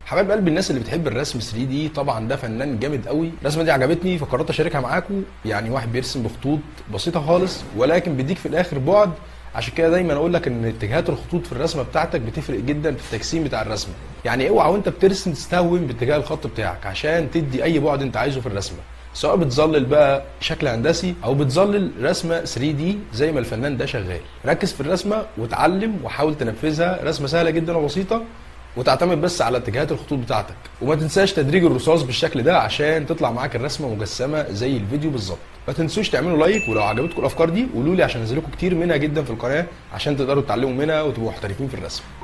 حبايب قلبي الناس اللي بتحب الرسم 3 دي طبعا ده فنان جامد قوي الرسمه دي عجبتني فقررت اشاركها معاكم يعني واحد بيرسم بخطوط بسيطه خالص ولكن بيديك في الاخر بعد عشان كده دايما اقول لك ان اتجاهات الخطوط في الرسمه بتاعتك بتفرق جدا في التجسيم بتاع الرسمه يعني اوعى وانت بترسم تستهون باتجاه الخط بتاعك عشان تدي اي بعد انت عايزه في الرسمه سواء بتظلل بقى شكل هندسي او بتظلل رسمه 3 دي زي ما الفنان ده شغال ركز في الرسمه وتعلم وحاول تنفذها رسمه سهله جدا وبسيطه وتعتمد بس على اتجاهات الخطوط بتاعتك وما تنساش تدريج الرصاص بالشكل ده عشان تطلع معاك الرسمه مجسمه زي الفيديو بالظبط ما تنسوش تعملوا لايك ولو عجبتكم الافكار دي قولوا لي عشان انزل لكم كتير منها جدا في القناه عشان تقدروا تتعلموا منها وتبقوا محترفين في الرسم